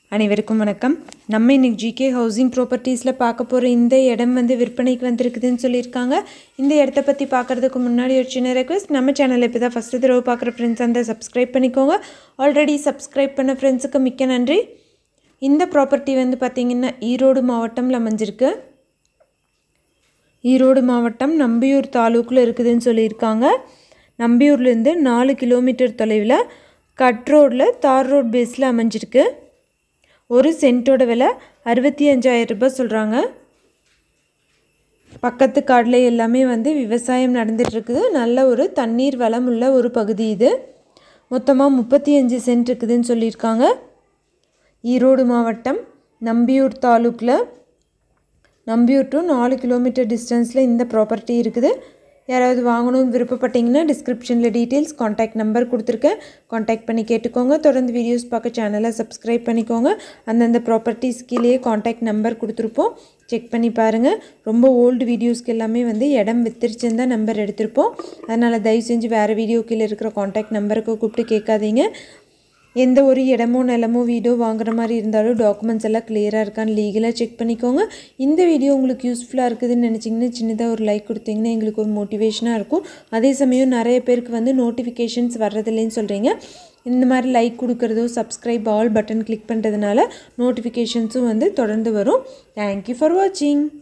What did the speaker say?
அனைவருக்கும் வணக்கம் நம்ம இன்னைக்கு ஜிகே ஹவுசிங் ப்ராப்பர்ட்டிஸில் பார்க்க போகிற இந்த இடம் வந்து விற்பனைக்கு வந்திருக்குதுன்னு சொல்லியிருக்காங்க இந்த இடத்த பற்றி பார்க்குறதுக்கு முன்னாடி ஒரு சின்ன ரெக்வஸ்ட் நம்ம சேனலை இப்போ தான் ஃபஸ்ட்டு தடவை பார்க்குற ஃப்ரெண்ட்ஸ் அந்த சப்ஸ்கிரைப் பண்ணிக்கோங்க ஆல்ரெடி சப்ஸ்கிரைப் பண்ண ஃப்ரெண்ட்ஸுக்கு மிக்க நன்றி இந்த ப்ராப்பர்ட்டி வந்து பார்த்திங்கன்னா ஈரோடு மாவட்டம்ல அமைஞ்சிருக்கு ஈரோடு மாவட்டம் நம்பியூர் தாலூக்கில் இருக்குதுன்னு சொல்லியிருக்காங்க நம்பியூர்லேருந்து நாலு கிலோமீட்டர் தொலைவில் கட் ரோடில் தார் ரோட் பேஸில் அமைஞ்சிருக்கு ஒரு சென்ட்டோட விலை அறுபத்தி அஞ்சாயிரம் ரூபாய் சொல்கிறாங்க பக்கத்து காட்டில் எல்லாமே வந்து விவசாயம் நடந்துகிட்ருக்குது நல்ல ஒரு தண்ணீர் வளம் உள்ள ஒரு பகுதி இது மொத்தமாக முப்பத்தி அஞ்சு சென்ட் இருக்குதுன்னு சொல்லியிருக்காங்க ஈரோடு மாவட்டம் நம்பியூர் தாலூக்கில் நம்பியூர் டு நாலு கிலோமீட்டர் டிஸ்டன்ஸில் இந்த ப்ராப்பர்ட்டி இருக்குது யாராவது வாங்கணும்னு விருப்பப்பட்டீங்கன்னா டிஸ்கிரிப்ஷனில் டீட்டெயில்ஸ் காண்டாக்ட் நம்பர் கொடுத்துருக்கேன் காண்டாக்ட் பண்ணி கேட்டுக்கோங்க தொடர்ந்து வீடியோஸ் பார்க்க சேனலை சப்ஸ்கிரைப் பண்ணிக்கோங்க அந்தந்த ப்ராப்பர்ட்டிஸ் கீழேயே காண்டாக்ட் நம்பர் கொடுத்துருப்போம் செக் பண்ணி பாருங்கள் ரொம்ப ஓல்டு வீடியோஸ்க்கு எல்லாமே வந்து இடம் வித்துருச்சுன்னு தான் நம்பர் எடுத்திருப்போம் அதனால் தயவு செஞ்சு வேறு வீடியோ கீழே இருக்கிற காண்டாக்ட் நம்பருக்கு கூப்பிட்டு கேட்காதீங்க எந்த ஒரு இடமோ நிலமோ வீடோ வாங்குற மாதிரி இருந்தாலும் டாக்குமெண்ட்ஸ் எல்லாம் கிளியராக இருக்கான்னு லீகலாக செக் பண்ணிக்கோங்க இந்த வீடியோ உங்களுக்கு யூஸ்ஃபுல்லாக இருக்குதுன்னு நினச்சிங்கன்னா சின்னதாக ஒரு லைக் கொடுத்தீங்கன்னா எங்களுக்கு ஒரு மோட்டிவேஷனாக இருக்கும் அதே சமயம் நிறைய பேருக்கு வந்து நோட்டிஃபிகேஷன்ஸ் வர்றதில்லைன்னு சொல்கிறீங்க இந்த மாதிரி லைக் கொடுக்குறதோ சப்ஸ்கிரைப் ஆல் பட்டன் கிளிக் பண்ணுறதுனால நோட்டிஃபிகேஷன்ஸும் வந்து தொடர்ந்து வரும் தேங்க்யூ ஃபார் வாட்சிங்